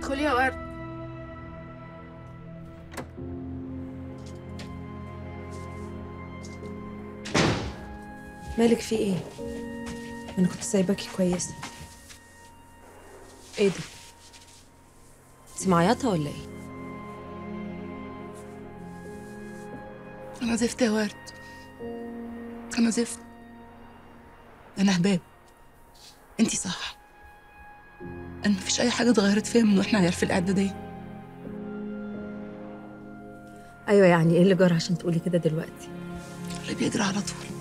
ادخلي يا ورد مالك في ايه انا كنت سايباكي كويسه ايه ده انت معيطه ولا ايه انا زفت يا ورد انا زفت انا هباب انتي صح انا مفيش اي حاجه اتغيرت فيا من واحنا عيال في الاعداديه ايوه يعني ايه اللي جرى عشان تقولي كده دلوقتي اللي بيجري على طول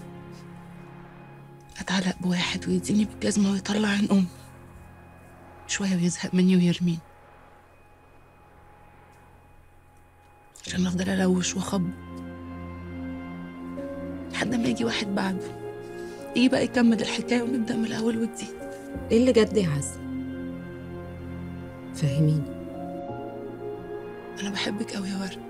اتعلق بواحد ويديني بالجزمه ويطلع عين امي شويه ويزهق مني ويرميني عشان افضل الوش واخبط لحد ما يجي واحد بعده يجي بقى يكمل الحكايه ونبدا من الاول وجديد ايه اللي جد يا عزه فهميني انا بحبك قوي يا ورد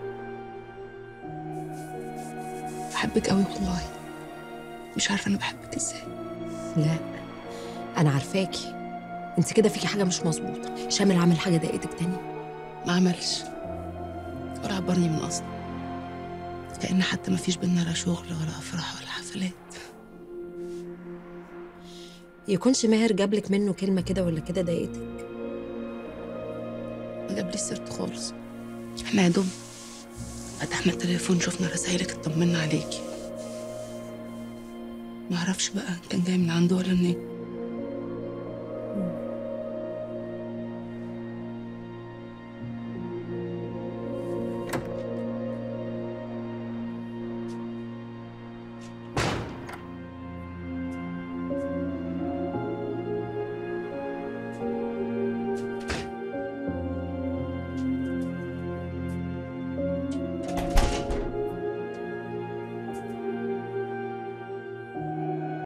بحبك قوي والله مش عارفه انا بحبك ازاي لا انا عارفاكي انت كده فيكي حاجه مش مظبوطه شامل عمل حاجه ضايقتك تاني ما عملش ولا عبرني من اصلا كأن حتى ما فيش بينا لا شغل ولا افراح ولا حفلات يكونش ماهر جابلك منه كلمه كده ولا كده ضايقتك ما جابليش سيرته خالص احنا يا دوب فتحنا التليفون شفنا رسايلك اطمنا عليكي ما اعرفش بقى كان جاي من عنده ولا منين